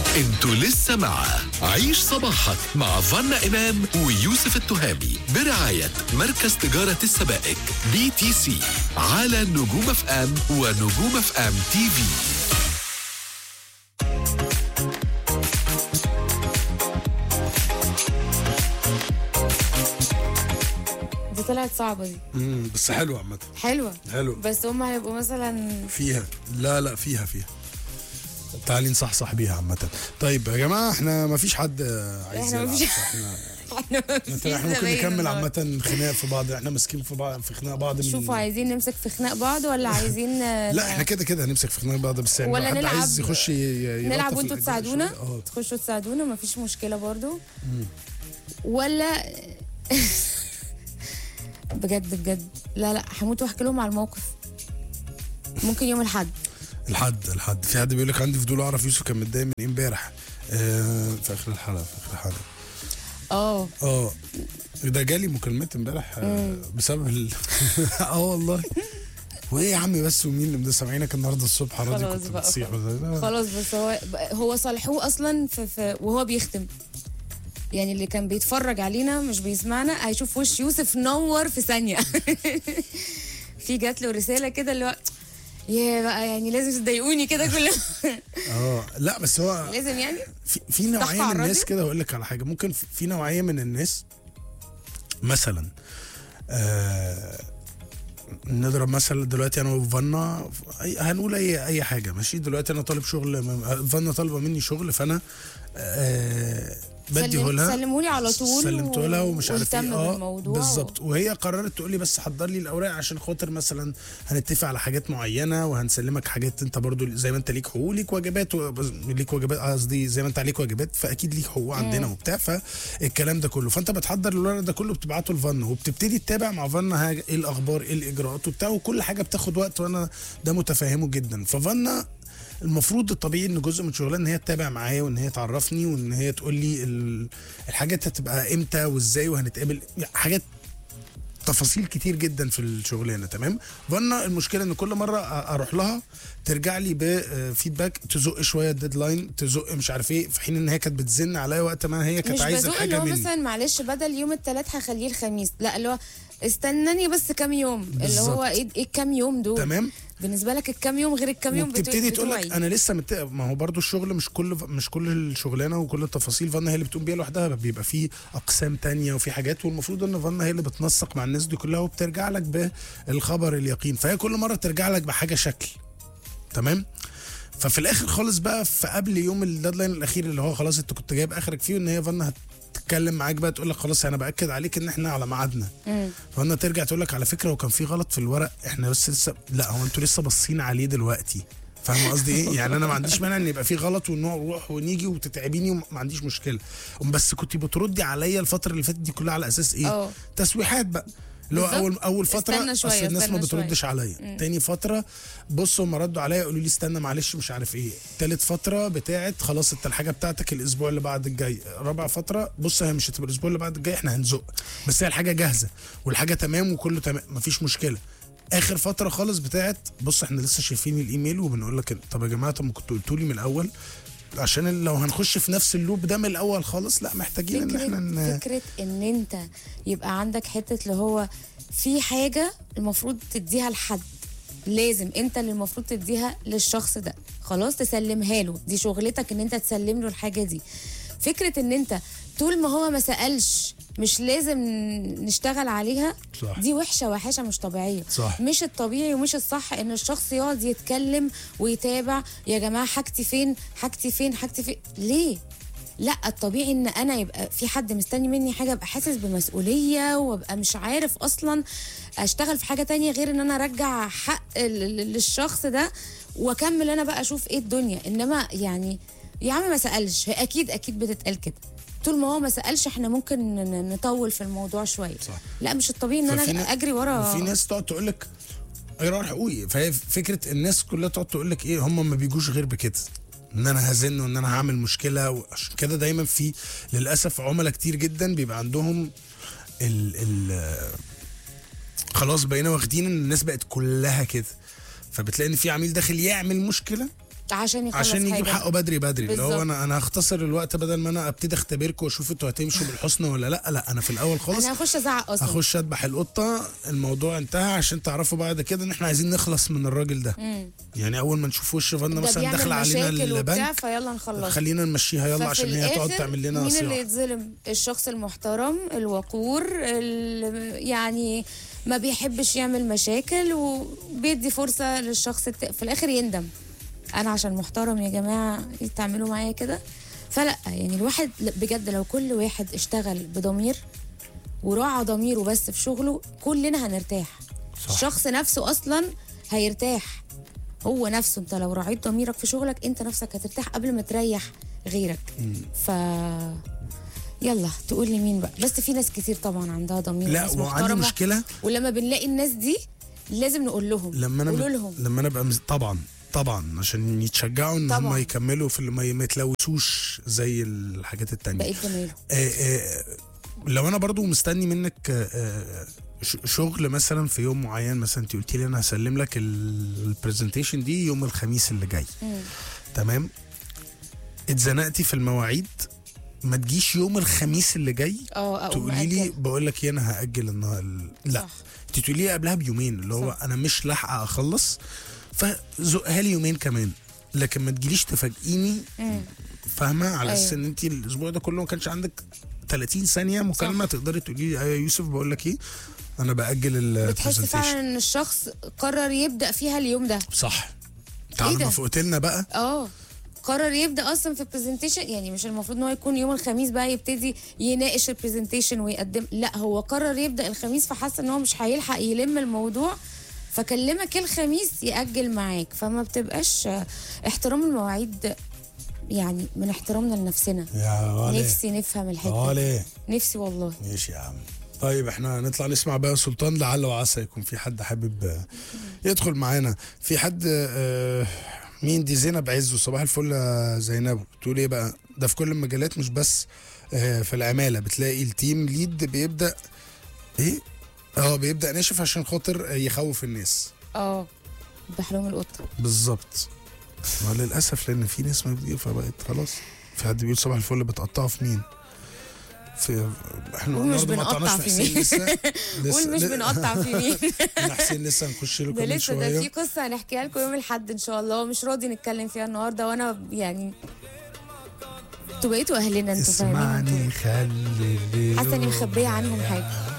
انتوا لسه مع عيش صباحك مع فنا إمام ويوسف التهامي برعاية مركز تجارة السبائك بي تي سي على نجوم اف ام ونجوم اف ام تي في دي طلعت صعبة دي امم بس حلوه عامه حلوة حلو بس هم هيبقوا مثلا فيها لا لا فيها فيها تعالي نصحصح بيها عامة طيب يا جماعة احنا ما فيش حد عايز إحنا يلعب مفيش- احنا احنا مفيش احنا ممكن زباين نكمل النهاردة. عامة خناق في بعض احنا ماسكين في بعض في خناق بعض من شوفوا عايزين نمسك في خناق بعض ولا عايزين آه، لا احنا كده كده هنمسك في خناق بعض بس يعني ولا لو حد نلعب- عايز يخش ي- ي- نلعب يلطف وانتوا الأجواء تساعدونا شوية. اه تخشوا تساعدونا مفيش مشكلة برضو ولا بجد بجد لا لا هموت واحكي لهم على الموقف ممكن يوم الاحد الحد الحد في حد بيقول لك عندي فضول اعرف يوسف كان متضايق من ايه امبارح اه في اخر الحلقة في اخر الحلقة اه اه ده جالي مكالمات امبارح آه، بسبب ال... اه والله وايه يا عم بس ومين اللي ده سامعينك النهارده الصبح راضي خلاص كنت بقى، بتصيح خلاص. ولا- خلاص بس هو هو صالحوه اصلا في, في وهو بيختم يعني اللي كان بيتفرج علينا مش بيسمعنا هيشوف وش يوسف نور في ثانيه في جات له رساله كده اللي هو يا بقى يعني لازم تضايقوني كده كل اه لا بس هو لازم يعني في, في نوعيه على من الناس الراديو؟ كده هقول لك على حاجه ممكن في- في نوعيه من الناس مثلا آه نضرب مثلا دلوقتي انا وفنا أي هنقول اي اي حاجه ماشي دلوقتي انا طالب شغل م- فنا طالبه مني شغل فانا آه بديه سلم لها سلمهولي على طول سلمته لها ومش عارف واهتم ايه اه بالموضوع بالظبط وهي قررت تقول لي بس حضر لي الاوراق عشان خاطر مثلا هنتفق على حاجات معينه وهنسلمك حاجات انت برضو زي ما انت ليك حقوق ليك واجبات و- ليك واجبات قصدي زي ما انت عليك واجبات فاكيد ليك حقوق عندنا وبتاع فالكلام ده كله فانت بتحضر الورق ده كله بتبعته لفن وبتبتدي تتابع مع فن حاجة- ايه الاخبار ايه الاجراءات وبتاع وكل حاجه بتاخد وقت وانا ده متفهمه جدا ففن المفروض الطبيعي ان جزء من شغلها ان هي تتابع معايا وان هي تعرفني وان هي تقول لي ال- الحاجات هتبقى امتى وازاي وهنتقابل حاجات تفاصيل كتير جدا في الشغلانه تمام فانا المشكله ان كل مره أ- اروح لها ترجع لي بفيدباك تزق شويه الديدلاين تزق مش عارف ايه في حين ان هي كانت بتزن عليا وقت ما هي كانت مش عايزه بزوق اللي الحاجه هو مني مثلا معلش بدل يوم الثلاث هخليه الخميس لا اللي هو استناني بس كام يوم اللي بالظبط. هو ايه ايه الكام يوم دول تمام بالنسبه لك الكام يوم غير الكام يوم بتوع- وبتبتدي تقول لك بتوعي. انا لسه مت... ما هو برضو الشغل مش كل مش كل الشغلانه وكل التفاصيل فانا هي اللي بتقوم بيها لوحدها بيبقى في اقسام تانية وفي حاجات والمفروض ان فانا هي اللي بتنسق مع الناس دي كلها وبترجع لك بالخبر اليقين فهي كل مره ترجع لك بحاجه شكل تمام ففي الاخر خالص بقى في قبل يوم الديدلاين الاخير اللي هو خلاص انت كنت جايب اخرك فيه ان هي فانا هتتكلم معاك بقى تقول لك خلاص انا باكد عليك ان احنا على ميعادنا فانا ترجع تقول لك على فكره وكان في غلط في الورق احنا بس لسه لا هو انتوا لسه باصين عليه دلوقتي فاهم قصدي ايه؟ يعني انا ما عنديش مانع ان يبقى في غلط ونروح ونيجي وتتعبيني وما عنديش مشكله بس كنت بتردي عليا الفتره اللي فاتت دي كلها على اساس ايه؟ اه. تسويحات بقى اللي هو بالظبط. اول اول فتره استنى شوية، أصل الناس ما استنى شوية. بتردش عليا تاني فتره بصوا هم ردوا عليا يقولوا لي استنى معلش مش عارف ايه تالت فتره بتاعت خلاص انت الحاجه بتاعتك الاسبوع اللي بعد الجاي رابع فتره بص هي مش هتبقى الاسبوع اللي بعد الجاي احنا هنزق بس هي الحاجه جاهزه والحاجه تمام وكله تمام مفيش مشكله اخر فتره خالص بتاعت بص احنا لسه شايفين الايميل وبنقول لك طب يا جماعه طب ما كنتوا قلتوا لي من الاول عشان لو هنخش في نفس اللوب ده من الاول خالص لا محتاجين ان احنا فكرة, ن... فكرة ان انت يبقى عندك حتة اللي هو في حاجة المفروض تديها لحد لازم انت اللي المفروض تديها للشخص ده خلاص تسلمها له دي شغلتك ان انت تسلم له الحاجة دي فكرة ان انت طول ما هو ما سألش مش لازم نشتغل عليها صح. دي وحشة وحشة مش طبيعية صح. مش الطبيعي ومش الصح ان الشخص يقعد يتكلم ويتابع يا جماعة حاجتي فين حاجتي فين حاجتي فين ليه لا الطبيعي ان انا يبقى في حد مستني مني حاجه ابقى حاسس بمسؤوليه وابقى مش عارف اصلا اشتغل في حاجه تانية غير ان انا ارجع حق ال- ال- للشخص ده واكمل انا بقى اشوف ايه الدنيا انما يعني يا عم ما سالش هي اكيد اكيد بتتقال كده طول ما هو ما سالش احنا ممكن ن- نطول في الموضوع شويه صح. لا مش الطبيعي ان ففي انا نا- اجري ورا وفي ناس تقعد تقول لك اقرار حقوقي فهي فكره الناس كلها تقعد تقول لك ايه هم ما بيجوش غير بكده ان انا هزن وان انا هعمل مشكله وعشان كده دايما في للاسف عملاء كتير جدا بيبقى عندهم ال ال خلاص بقينا واخدين ان الناس بقت كلها كده فبتلاقي ان في عميل داخل يعمل مشكله عشان يخلص عشان يجيب حاجة. حقه بدري بدري اللي هو بالظبط. انا انا هختصر الوقت بدل ما انا ابتدي اختبركم واشوف انتوا هتمشوا بالحسنى ولا لا لا انا في الاول خالص انا هخش ازعق اصلا هخش اذبح القطه الموضوع انتهى عشان تعرفوا بعد كده ان احنا عايزين نخلص من الراجل ده يعني اول ما نشوف وش فانا ده مثلا بيعمل داخله علينا مشاكل وبتاع البنك فيلا نخلص خلينا نمشيها يلا ففي عشان هي تقعد الآخر تعمل لنا مين اللي صياعه يتظلم الشخص المحترم الوقور اللي يعني ما بيحبش يعمل مشاكل وبيدي فرصة للشخص الت... في الآخر يندم أنا عشان محترم يا جماعة تعملوا معايا كده فلا يعني الواحد بجد لو كل واحد اشتغل بضمير وراعى ضميره بس في شغله كلنا هنرتاح صح. الشخص نفسه أصلا هيرتاح هو نفسه انت لو راعيت ضميرك في شغلك انت نفسك هترتاح قبل ما تريح غيرك ف يلا تقول لي مين بقى بس في ناس كتير طبعا عندها ضمير لا وناس وعندي محترمة. مشكله ولما بنلاقي الناس دي لازم نقول لهم لما انا قولوا لهم لما انا ابقى مز... طبعا طبعا عشان يتشجعوا ان هم طبعا. يكملوا في اللي ما ما يتلوثوش زي الحاجات التانية بقيت جماله آه، آه، لو انا برضو مستني منك آه، آه، ش- شغل مثلا في يوم معين مثلا انت قلتي لي انا هسلم لك البرزنتيشن دي يوم الخميس اللي جاي تمام اتزنقتي في المواعيد ما تجيش يوم الخميس اللي جاي اه أقوم تقولي لي مأجل. بقول لك ايه انا هاجل النهارده لا صح. انت تقولي لي قبلها بيومين اللي هو صح. انا مش لاحقه اخلص فزقها لي يومين كمان لكن ما تجيليش تفاجئيني مم. فاهمه على اساس أيوة. ان انت الاسبوع ده كله ما كانش عندك 30 ثانيه مكالمه تقدري تقولي لي ايوه يا يوسف بقول لك ايه انا باجل بتحس البرزنتيشن فعلا ان الشخص قرر يبدا فيها اليوم ده صح تعالى ده؟ ما فوقت لنا بقى اه قرر يبدا اصلا في البرزنتيشن يعني مش المفروض ان هو يكون يوم الخميس بقى يبتدي يناقش البرزنتيشن ويقدم لا هو قرر يبدا الخميس فحس ان هو مش هيلحق يلم الموضوع فكلمك الخميس ياجل معاك فما بتبقاش آه، احترام المواعيد يعني من احترامنا لنفسنا يا ولي نفسي نفهم الحته دي. ولي نفسي والله ماشي يا عم طيب احنا نطلع نسمع بقى سلطان لعل وعسى يكون في حد حابب آه، يدخل معانا في حد آه، مين دي زينب عزو صباح الفل يا زينب بتقول ايه بقى ده في كل المجالات مش بس آه، في العماله بتلاقي التيم ليد بيبدا ايه اه بيبدا ناشف عشان خاطر يخوف الناس اه بحلوم القطه بالظبط ما للاسف لان في ناس ما بتجي فبقت خلاص في حد بيقول صباح الفل بتقطعوا في مين في احنا قول مش برضه ما بنقطع قطعناش في حسين مين. لسه قول مش ل- بنقطع في مين احنا حسين لسه هنخش له ده كمان لسه ده في شويه قصه هنحكيها لكم يوم الاحد ان شاء الله مش راضي نتكلم فيها النهارده وانا يعني انتوا بقيتوا اهلنا انتوا فاهمين انتوا اسمعني خلي الليل حاسه اني مخبيه عنهم حاجه